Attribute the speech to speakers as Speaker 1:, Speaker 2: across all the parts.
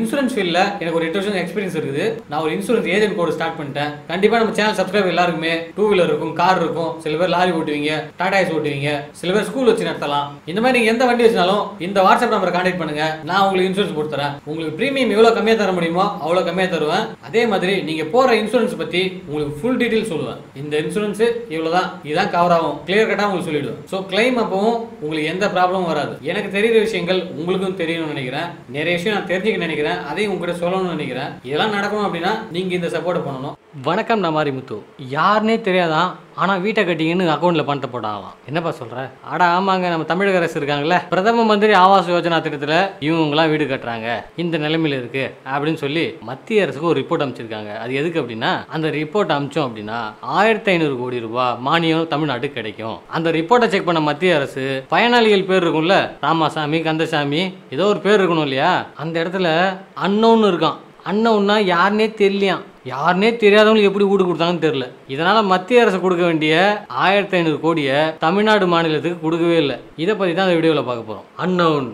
Speaker 1: insurance ஃபீல்டில் எனக்கு ஒரு எட்டு வருஷம் எக்ஸ்பீரியன்ஸ் இருக்குது நான் ஒரு இன்சூரன்ஸ் ஏஜென்ட் கோட் ஸ்டார்ட் பண்ணிட்டேன் கண்டிப்பாக நம்ம சேனல் சப்ஸ்கிரைப் எல்லாருக்குமே டூ வீலர் இருக்கும் கார் இருக்கும் சில பேர் லாரி ஓட்டுவீங்க டாடா ஏஸ் ஓட்டுவீங்க சில பேர் ஸ்கூல் வச்சு நடத்தலாம் இந்த மாதிரி நீங்க எந்த வண்டி வச்சாலும் இந்த வாட்ஸ்அப் நம்பரை கான்டாக்ட் பண்ணுங்க நான் உங்களுக்கு இன்சூரன்ஸ் கொடுத்துறேன் உங்களுக்கு பிரீமியம் எவ்வளோ கம்மியாக தர முடியுமோ அவ்வளோ கம்மியாக தருவேன் அதே மாதிரி நீங்க போற இன்சூரன்ஸ் பத்தி உங்களுக்கு ஃபுல் டீடைல் சொல்லுவேன் இந்த இன்சூரன்ஸ் இவ்வளவுதான் இதுதான் கவர் ஆகும் கிளியர் கட்டா உங்களுக்கு சொல்லிடுவேன் ஸோ கிளைம் அப்பவும் உங்களுக்கு எந்த ப்ராப்ளமும் வராது எனக்கு தெரியுற விஷயங்கள் உங்களுக்கும் தெரியணும்னு நினைக்கிறேன் நிறைய விஷயம் நான் தெரிஞ்சுக்க நினைக்கிறேன் அதையும் உங்ககிட்ட சொல்லணும்னு நினைக்கிறேன் இதெல்லாம் நடக்கணும் அப்படின்னா நீங்க இந்த சப்போர்ட் பண்ணணும் வணக்கம் நான் மாரி முத்து யாருனே தெரியாதான் ஆனா வீட்டை கட்டிங்கன்னு அக்கௌண்ட்ல பணத்தை போட்டாங்களாம் என்னப்பா சொல்ற அட ஆமாங்க நம்ம தமிழக அரசு இருக்காங்கல்ல பிரதம மந்திரி ஆவாஸ் யோஜனா திட்டத்துல இவங்கலாம் வீடு கட்டுறாங்க இந்த நிலைமையில இருக்கு அப்படின்னு சொல்லி மத்திய அரசுக்கு ஒரு ரிப்போர்ட் அமைச்சிருக்காங்க அது எதுக்கு அப்படின்னா அந்த ரிப்போர்ட் அமிச்சோம் அப்படின்னா ஆயிரத்தி ஐநூறு கோடி ரூபாய் மானியம் தமிழ்நாட்டுக்கு கிடைக்கும் அந்த ரிப்போர்ட்டை செக் பண்ண மத்திய அரசு பயனாளிகள் பேர் இருக்கும்ல ராமாசாமி கந்தசாமி ஏதோ ஒரு பேர் இருக்கணும் இல்லையா அந்த இடத்துல அன்னோன்னு இருக்கான் அன்னோன்னா யாருனே தெரியலையாம் யாருனே தெரியாதவங்களுக்கு எப்படி வீடு கொடுத்தாங்கன்னு தெரியல இதனால மத்திய அரசு கொடுக்க வேண்டிய ஆயிரத்தி ஐநூறு கோடியை தமிழ்நாடு மாநிலத்துக்கு கொடுக்கவே இல்லை இதை பற்றி தான் அந்த வீடியோவில் பார்க்க போகிறோம் அன்னவுன்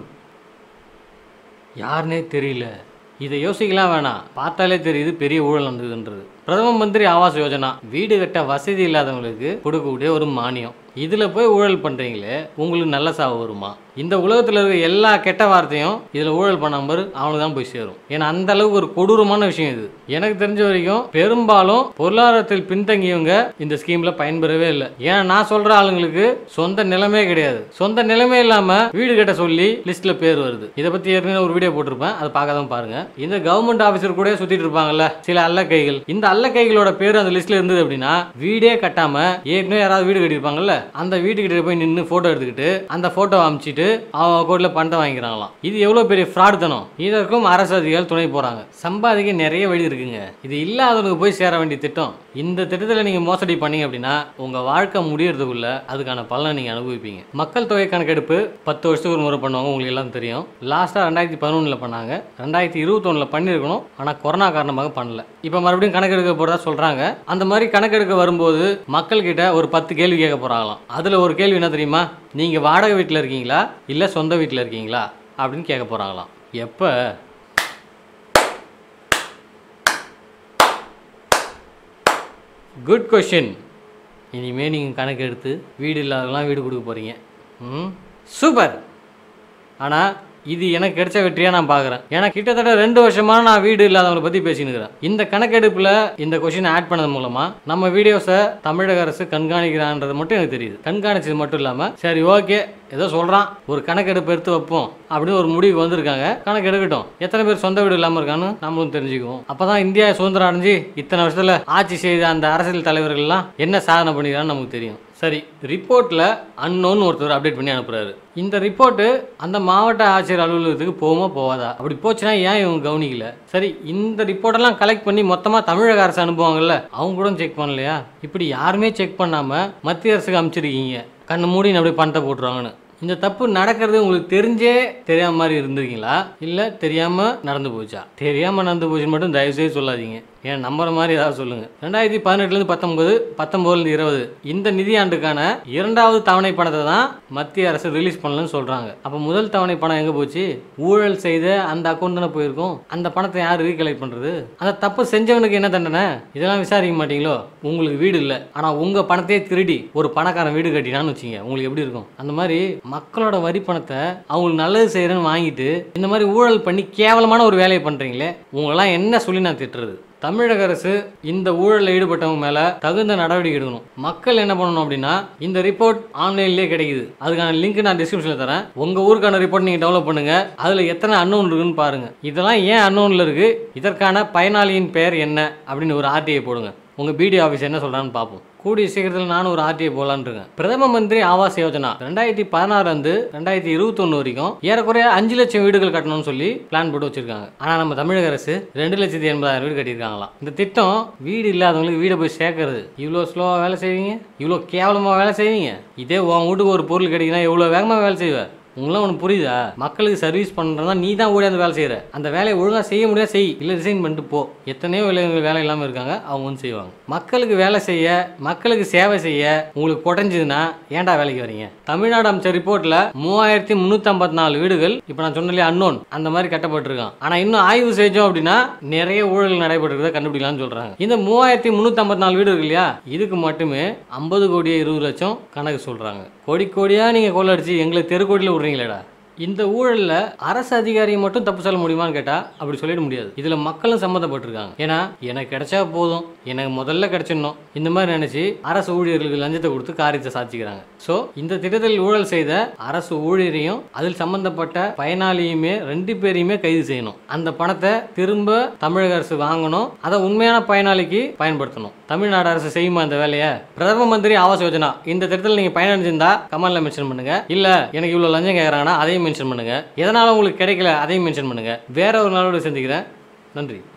Speaker 1: யாருனே தெரியல இதை யோசிக்கலாம் வேணாம் பார்த்தாலே தெரியுது பெரிய ஊழல் நடந்ததுன்றது பிரதம மந்திரி ஆவாஸ் யோஜனா வீடு கட்ட வசதி இல்லாதவங்களுக்கு கொடுக்கக்கூடிய ஒரு மானியம் இதில் போய் ஊழல் பண்ணுறீங்களே உங்களுக்கு நல்ல சாவு வருமா இந்த உலகத்தில் இருக்க எல்லா கெட்ட வார்த்தையும் இதில் ஊழல் பண்ணாமல் அவனுக்கு தான் போய் சேரும் ஏன்னா அந்த அளவுக்கு ஒரு கொடூரமான விஷயம் இது எனக்கு தெரிஞ்ச வரைக்கும் பெரும்பாலும் பொருளாதாரத்தில் பின்தங்கியவங்க இந்த ஸ்கீம்ல பயன்பெறவே இல்லை ஏன்னா நான் சொல்ற ஆளுங்களுக்கு சொந்த நிலைமே கிடையாது சொந்த நிலைமே இல்லாம வீடு கட்ட சொல்லி லிஸ்ட்ல பேர் வருது இதை பத்தி ஏற்கனவே ஒரு வீடியோ போட்டிருப்பேன் அதை பார்க்காதான் பாருங்க இந்த கவர்மெண்ட் ஆபீசர் கூட சுத்திட்டு இருப்பாங்கல்ல சில அல்ல கைகள் இந்த அல்ல கைகளோட பேர் அந்த லிஸ்ட்ல இருந்தது அப்படின்னா வீடே கட்டாம ஏற்கனவே யாராவது வீடு கட்டியிருப்பாங்கல்ல அந்த வீட்டுக்கிட்ட போய் நின்று போட்டோ எடுத்துக்கிட்டு அந்த போட்டோ அமிச்சிட்டு அவங்க அக்கௌண்ட்ல பணத்தை வாங்கிக்கிறாங்களாம் இது எவ்வளவு பெரிய ஃப்ராட் தனம் இதற்கும் அரசு அதிகாரிகள் துணை போறாங்க சம்பாதிக்க நிறைய வழி இருக்குங்க இது இல்லாதவனுக்கு போய் சேர வேண்டிய திட்டம் இந்த திட்டத்தில் நீங்க மோசடி பண்ணீங்க அப்படின்னா உங்க வாழ்க்கை முடியறதுக்குள்ள அதுக்கான பலனை நீங்க அனுபவிப்பீங்க மக்கள் தொகை கணக்கெடுப்பு பத்து வருஷத்துக்கு ஒரு முறை பண்ணுவாங்க உங்களுக்கு எல்லாம் தெரியும் லாஸ்டா ரெண்டாயிரத்தி பதினொன்னுல பண்ணாங்க ரெண்டாயிரத்தி இருபத்தொன்னுல பண்ணியிருக்கணும் ஆனா கொரோனா காரணமாக பண்ணல இப்போ மறுபடியும் கணக்கெடுக்க போறதா சொல்றாங்க அந்த மாதிரி கணக்கெடுக்க வரும்போது மக்கள் கிட்ட ஒரு பத்து கேள்வி கேட்க போறாங்களாம் அதுல ஒரு கேள்வி என்ன தெரியுமா நீங்க வாடகை வீட்டில் இருக்கீங்களா இல்ல சொந்த வீட்டில் இருக்கீங்களா அப்படின்னு கேட்க போறாங்களாம் எப்போ குட் கொஷின் இனிமேல் நீங்கள் கணக்கு எடுத்து வீடு இல்லாதவங்களாம் வீடு கொடுக்க போகிறீங்க ம் சூப்பர் ஆனால் இது எனக்கு கிடைச்ச வெற்றியாக நான் பார்க்குறேன் ஏன்னா கிட்டத்தட்ட ரெண்டு வருஷமா நான் வீடு இல்லாதவங்களை பற்றி பேசினுக்கிறேன் இந்த கணக்கெடுப்பில் இந்த கொஷின் ஆட் பண்ணது மூலமாக நம்ம வீடியோஸை தமிழக அரசு கண்காணிக்கிறான்றது மட்டும் எனக்கு தெரியுது கண்காணிச்சது மட்டும் இல்லாமல் சரி ஓகே ஏதோ சொல்கிறான் ஒரு கணக்கெடுப்பு எடுத்து வைப்போம் அப்படின்னு ஒரு முடிவுக்கு வந்திருக்காங்க கணக்கு எடுக்கட்டும் எத்தனை பேர் சொந்த வீடு இல்லாமல் இருக்கான்னு நம்மளும் தெரிஞ்சுக்குவோம் அப்போ தான் இந்தியா சுதந்திரம் அடைஞ்சு இத்தனை வருஷத்தில் ஆட்சி செய்த அந்த அரசியல் தலைவர்கள்லாம் என்ன சாதனை பண்ணிக்கிறான்னு நமக்கு தெரியும் சரி ரிப்போர்ட்டில் அன்னோன்னு ஒருத்தர் அப்டேட் பண்ணி அனுப்புறாரு இந்த ரிப்போர்ட்டு அந்த மாவட்ட ஆட்சியர் அலுவலகத்துக்கு போகுமா போகாதா அப்படி போச்சுன்னா ஏன் இவங்க கவனிக்கல சரி இந்த ரிப்போர்ட்டெல்லாம் கலெக்ட் பண்ணி மொத்தமாக தமிழக அரசு அனுப்புவாங்கல்ல அவங்க கூட செக் பண்ணலையா இப்படி யாருமே செக் பண்ணாமல் மத்திய அரசுக்கு அனுப்பிச்சிருக்கீங்க கண்ணு மூடி அப்படியே பணத்தை போட்டுருவாங்கன்னு இந்த தப்பு நடக்கிறது உங்களுக்கு தெரிஞ்சே தெரியாம மாதிரி இருந்திருக்கீங்களா இல்லை தெரியாமல் நடந்து போச்சா தெரியாமல் நடந்து போச்சுன்னு மட்டும் தயவு செய்து சொல்லாதீங்க ஏன் நம்புற மாதிரி ஏதாவது சொல்லுங்க ரெண்டாயிரத்தி பதினெட்டுலேருந்து பத்தொன்பது பத்தொன்பதுலேருந்து இருபது இந்த நிதியாண்டுக்கான இரண்டாவது தவணை பணத்தை தான் மத்திய அரசு ரிலீஸ் பண்ணலன்னு சொல்றாங்க அப்போ முதல் தவணை பணம் எங்கே போச்சு ஊழல் செய்த அந்த அக்கௌண்ட் தானே போயிருக்கும் அந்த பணத்தை யார் ரீகலெக்ட் பண்றது அந்த தப்பு செஞ்சவனுக்கு என்ன தண்டனை இதெல்லாம் விசாரிக்க மாட்டீங்களோ உங்களுக்கு வீடு இல்லை ஆனால் உங்க பணத்தையே திருடி ஒரு பணக்காரன் வீடு கட்டினான்னு வச்சுங்க உங்களுக்கு எப்படி இருக்கும் அந்த மாதிரி மக்களோட வரி பணத்தை அவங்களுக்கு நல்லது செய்யறேன்னு வாங்கிட்டு இந்த மாதிரி ஊழல் பண்ணி கேவலமான ஒரு வேலையை பண்றீங்களே உங்களெல்லாம் என்ன சொல்லி நான் திட்டுறது தமிழக அரசு இந்த ஊழலில் ஈடுபட்டவங்க மேல தகுந்த நடவடிக்கை எடுக்கணும் மக்கள் என்ன பண்ணணும் அப்படின்னா இந்த ரிப்போர்ட் ஆன்லைன்லேயே கிடைக்குது அதுக்கான லிங்க் நான் டிஸ்கிரிப்ஷனில் தரேன் உங்க ஊருக்கான ரிப்போர்ட் நீங்க டவுன்லோட் பண்ணுங்க அதுல எத்தனை அன்னோன் இருக்குன்னு பாருங்க இதெல்லாம் ஏன் அன்னோன்ல இருக்கு இதற்கான பயனாளியின் பெயர் என்ன அப்படின்னு ஒரு ஆர்டிஐ போடுங்க உங்க பிடி ஆஃபீஸ் என்ன சொல்றான்னு பார்ப்போம் கூடிய சீக்கிரத்தில் நானும் ஒரு ஆர்டிஐ போலான்னு இருக்கேன் பிரதம மந்திரி ஆவாஸ் யோஜனா ரெண்டாயிரத்தி பதினாறுல இருந்து ரெண்டாயிரத்தி இருபத்தொன்னு வரைக்கும் ஏறக்குறைய அஞ்சு லட்சம் வீடுகள் கட்டணும்னு சொல்லி பிளான் போட்டு வச்சிருக்காங்க ஆனா நம்ம தமிழக அரசு ரெண்டு லட்சத்தி எண்பதாயிரம் வீடு கட்டியிருக்காங்களாம் இந்த திட்டம் வீடு இல்லாதவங்களுக்கு வீடை போய் சேர்க்கறது இவ்வளோ ஸ்லோவாக வேலை செய்வீங்க இவ்வளோ கேவலமாக வேலை செய்வீங்க இதே உன் வீட்டுக்கு ஒரு பொருள் கிடைக்குன்னா எவ்வளோ வேகமாக வேலை செய்வ உங்களாம் உனக்கு புரியுதா மக்களுக்கு சர்வீஸ் பண்ணுறதா நீ தான் ஓடி அந்த வேலை செய்கிற அந்த வேலையை ஒழுங்காக செய்ய முடியாது செய் இல்லை ரிசைன் பண்ணிட்டு போ எத்தனையோ இளைஞர்கள் வேலை இல்லாமல் இருக்காங்க அவங்க வந்து செய்வாங்க மக்களுக்கு வேலை செய்ய மக்களுக்கு சேவை செய்ய உங்களுக்கு குறைஞ்சதுன்னா ஏன்டா வேலைக்கு வரீங்க தமிழ்நாடு அமைச்சர் ரிப்போர்ட்டில் மூவாயிரத்தி முந்நூற்றம்பத்தி நாலு வீடுகள் இப்போ நான் சொன்னலையே அன்னோன் அந்த மாதிரி கட்டப்பட்டிருக்கான் ஆனால் இன்னும் ஆய்வு செஞ்சோம் அப்படின்னா நிறைய ஊழல் நடைபெற்றிருக்கிறத கண்டுபிடிக்கலாம்னு சொல்கிறாங்க இந்த மூவாயிரத்தி முந்நூற்றம்பத்தி நாலு வீடு இருக்கு இல்லையா இதுக்கு மட்டுமே ஐம்பது கோடியே இருபது லட்சம் கணக்கு சொல்கிறாங்க கோடி கோடியாக நீங்கள் கொள்ளடிச்சு எங்களை தெருக்கோடியில் விட்றீங்களேடா இந்த ஊழலில் அரசு அதிகாரியை மட்டும் தப்பு சொல்ல முடியுமான்னு கேட்டால் அப்படி சொல்லிட முடியாது இதில் மக்களும் சம்மந்தப்பட்டிருக்காங்க ஏன்னா எனக்கு கிடைச்சா போதும் எனக்கு முதல்ல கிடைச்சிடணும் இந்த மாதிரி நினச்சி அரசு ஊழியர்களுக்கு லஞ்சத்தை கொடுத்து காரியத்தை சாதிச்சுக்கிறாங்க ஸோ இந்த திட்டத்தில் ஊழல் செய்த அரசு ஊழியரையும் அதில் சம்பந்தப்பட்ட பயனாளியுமே ரெண்டு பேரையுமே கைது செய்யணும் அந்த பணத்தை திரும்ப தமிழக அரசு வாங்கணும் அதை உண்மையான பயனாளிக்கு பயன்படுத்தணும் தமிழ்நாடு அரசு செய்யுமா இந்த வேலையை பிரதம மந்திரி ஆவாஸ் யோஜனா இந்த திட்டத்தில் நீங்கள் பயனடைஞ்சிருந்தா கமலில் மென்ஷன் பண்ணுங்க இல்லை எனக்கு இவ்வளோ லஞ்சம் கேட்குறாங்கன்னா அதையும் மென்ஷன் பண்ணுங்க எதனால உங்களுக்கு கிடைக்கல அதையும் மென்ஷன் பண்ணுங்க வேற ஒரு நாளோட சந்திக்கிறேன் நன்றி